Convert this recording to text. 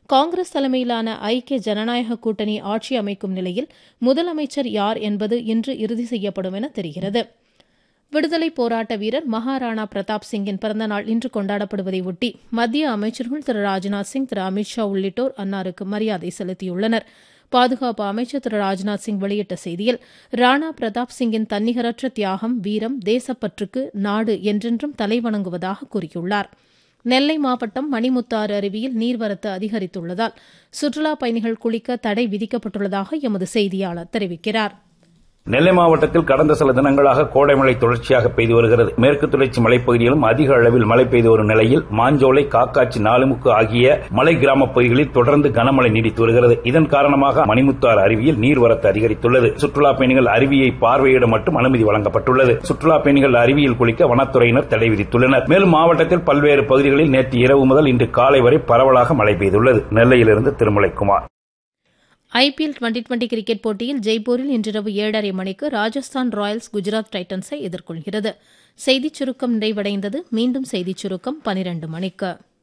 காங்கிரஸ் தலைமையிலான ஐக்கிய ஜனநாயக கூட்டணி ஆட்சி அமைக்கும் நிலையில் முதலமைச்சர் யார் என்பது இன்று இறுதி செய்யப்படும் என தெரிகிறது விடுதலை போராட்ட வீரர் மகாராணா பிரதாப் சிங்கின் பிறந்தநாள் இன்று கொண்டாடப்படுவதை ஒட்டி மத்திய அமைச்சர்கள் திரு ராஜ்நாத் சிங் திரு அமித்ஷா உள்ளிட்டோர் அன்னாருக்கு மரியாதை செலுத்தியுள்ளனர் பாதுகாப்பு அமைச்சர் திரு ராஜ்நாத் சிங் வெளியிட்ட செய்தியில் ராணா பிரதாப் சிங்கின் தன்னிகரற்ற தியாகம் வீரம் தேசப்பற்றுக்கு நாடு என்றென்றும் தலைவணங்குவதாக கூறியுள்ளார் நெல்லை மாவட்டம் மணிமுத்தாறு அருவியில் நீர்வரத்து அதிகரித்துள்ளதால் சுற்றுலாப் பயணிகள் குளிக்க தடை விதிக்கப்பட்டுள்ளதாக எமது செய்தியாளர் தெரிவிக்கிறார் நெல்லை மாவட்டத்தில் கடந்த சில தினங்களாக கோடை மழை தொடர்ச்சியாக பெய்து வருகிறது மேற்கு தொடர்ச்சி மலைப்பகுதியிலும் அதிக அளவில் மழை பெய்து வரும் நிலையில் மாஞ்சோலை காக்காச்சி நாலுமுக்கு ஆகிய மலை கிராமப் பகுதிகளில் தொடர்ந்து கனமழை நீடித்து வருகிறது இதன் காரணமாக மணிமுத்தாறு அருவியில் நீர்வரத்து அதிகரித்துள்ளது சுற்றுலாப் பயணிகள் அருவியை பார்வையிட மட்டும் அனுமதி வழங்கப்பட்டுள்ளது சுற்றுலாப் பயணிகள் அருவியில் குளிக்க வனத்துறையினர் தடை விதித்துள்ளனர் மேலும் மாவட்டத்தில் பல்வேறு பகுதிகளில் நேற்று இரவு முதல் இன்று காலை வரை பரவலாக மழை பெய்துள்ளது நெல்லையிலிருந்து Thirumalaikumar IPL twenty twenty cricket போட்டியில் ஜெய்ப்பூரில் இன்றிரவு ஏழரை மணிக்கு ராஜஸ்தான் ராயல்ஸ் குஜராத் டைட்டன்ஸை எதிர்கொள்கிறது செய்திச் சுருக்கம் நிறைவடைந்தது மீண்டும் செய்திச் சுருக்கம் பனிரண்டு மணிக்கு